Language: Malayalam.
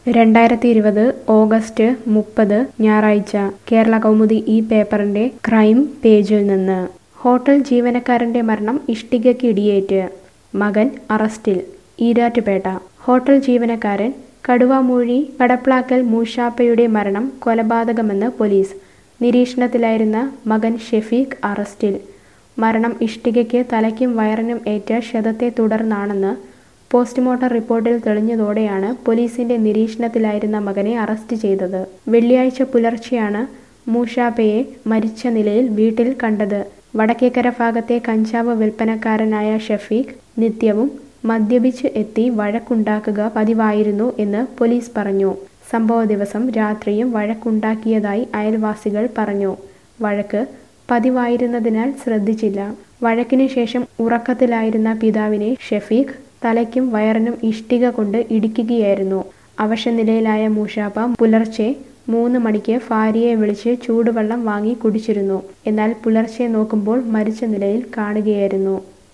രണ്ടായിരത്തി ഇരുപത് ഓഗസ്റ്റ് മുപ്പത് ഞായറാഴ്ച കേരള കൗമുദി ഈ പേപ്പറിന്റെ ക്രൈം പേജിൽ നിന്ന് ഹോട്ടൽ ജീവനക്കാരന്റെ മരണം ഇഷ്ടികയ്ക്ക് ഇടിയേറ്റ് മകൻ അറസ്റ്റിൽ ഈരാറ്റുപേട്ട ഹോട്ടൽ ജീവനക്കാരൻ കടുവാമൂഴി കടപ്ലാക്കൽ മൂഷാപ്പയുടെ മരണം കൊലപാതകമെന്ന് പോലീസ് നിരീക്ഷണത്തിലായിരുന്ന മകൻ ഷെഫീഖ് അറസ്റ്റിൽ മരണം ഇഷ്ടികയ്ക്ക് തലയ്ക്കും വയറിനും ഏറ്റ ക്ഷതത്തെ തുടർന്നാണെന്ന് പോസ്റ്റ്മോർട്ടം റിപ്പോർട്ടിൽ തെളിഞ്ഞതോടെയാണ് പോലീസിന്റെ നിരീക്ഷണത്തിലായിരുന്ന മകനെ അറസ്റ്റ് ചെയ്തത് വെള്ളിയാഴ്ച പുലർച്ചെയാണ് മൂഷാപ്പയെ മരിച്ച നിലയിൽ വീട്ടിൽ കണ്ടത് വടക്കേക്കര ഭാഗത്തെ കഞ്ചാവ് വിൽപ്പനക്കാരനായ ഷഫീഖ് നിത്യവും മദ്യപിച്ച് എത്തി വഴക്കുണ്ടാക്കുക പതിവായിരുന്നു എന്ന് പോലീസ് പറഞ്ഞു സംഭവ ദിവസം രാത്രിയും വഴക്കുണ്ടാക്കിയതായി അയൽവാസികൾ പറഞ്ഞു വഴക്ക് പതിവായിരുന്നതിനാൽ ശ്രദ്ധിച്ചില്ല വഴക്കിന് ശേഷം ഉറക്കത്തിലായിരുന്ന പിതാവിനെ ഷെഫീഖ് തലയ്ക്കും വയറിനും ഇഷ്ടിക കൊണ്ട് ഇടിക്കുകയായിരുന്നു അവശനിലയിലായ മൂഷാപ്പ പുലർച്ചെ മൂന്ന് മണിക്ക് ഭാര്യയെ വിളിച്ച് ചൂടുവെള്ളം വാങ്ങി കുടിച്ചിരുന്നു എന്നാൽ പുലർച്ചെ നോക്കുമ്പോൾ മരിച്ച നിലയിൽ കാണുകയായിരുന്നു